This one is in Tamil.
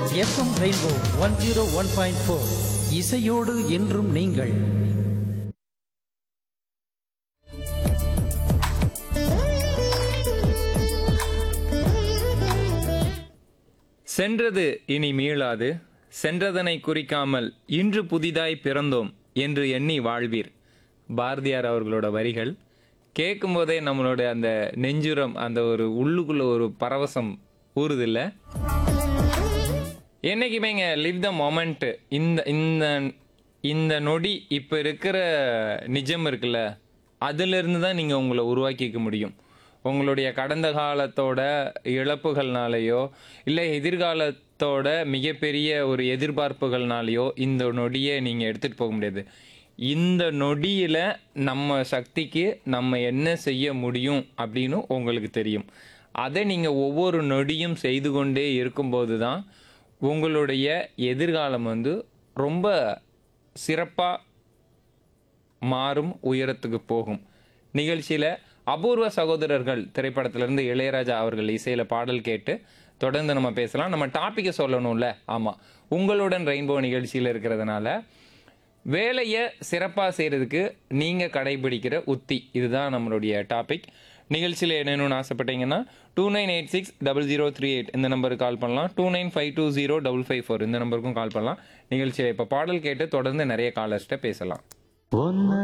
FM rainbow one zero one point four இசையோடு என்றும் நீங்கள் சென்றது இனி மீளாது சென்றதனை குறிக்காமல் இன்று புதிதாய் பிறந்தோம் என்று எண்ணி வாழ்வீர் பாரதியார் அவர்களோட வரிகள் கேட்கும்போதே நம்மளோட அந்த நெஞ்சுரம் அந்த ஒரு உள்ளுக்குள்ள ஒரு பரவசம் ஊறுதில்ல என்னைக்குமேங்க லிவ் த மொமெண்ட் இந்த இந்த இந்த நொடி இப்போ இருக்கிற நிஜம் இருக்குல்ல அதிலிருந்து தான் நீங்கள் உங்களை உருவாக்கிக்க முடியும் உங்களுடைய கடந்த காலத்தோட இழப்புகள்னாலேயோ இல்லை எதிர்காலத்தோட மிகப்பெரிய ஒரு எதிர்பார்ப்புகள்னாலேயோ இந்த நொடியை நீங்கள் எடுத்துகிட்டு போக முடியாது இந்த நொடியில் நம்ம சக்திக்கு நம்ம என்ன செய்ய முடியும் அப்படின்னு உங்களுக்கு தெரியும் அதை நீங்கள் ஒவ்வொரு நொடியும் செய்து கொண்டே இருக்கும்போது தான் உங்களுடைய எதிர்காலம் வந்து ரொம்ப சிறப்பாக மாறும் உயரத்துக்கு போகும் நிகழ்ச்சியில் அபூர்வ சகோதரர்கள் திரைப்படத்திலிருந்து இளையராஜா அவர்கள் இசையில் பாடல் கேட்டு தொடர்ந்து நம்ம பேசலாம் நம்ம டாப்பிக்கை சொல்லணும்ல ஆமாம் உங்களுடன் ரெயின்போ நிகழ்ச்சியில் இருக்கிறதுனால வேலையை சிறப்பாக செய்கிறதுக்கு நீங்கள் கடைபிடிக்கிற உத்தி இதுதான் நம்மளுடைய டாபிக் நிகழ்ச்சியில் என்னென்னு ஆசைப்பட்டீங்கன்னா two nine eight six double zero three eight இந்த நம்பருக்கு கால் பண்ணலாம் two nine five two zero double five four இந்த நம்பருக்கும் கால் பண்ணலாம் நிகழ்ச்சியில் இப்போ பாடல் கேட்டு தொடர்ந்து நிறைய காலர்ஸ்ட்ட பேசலாம்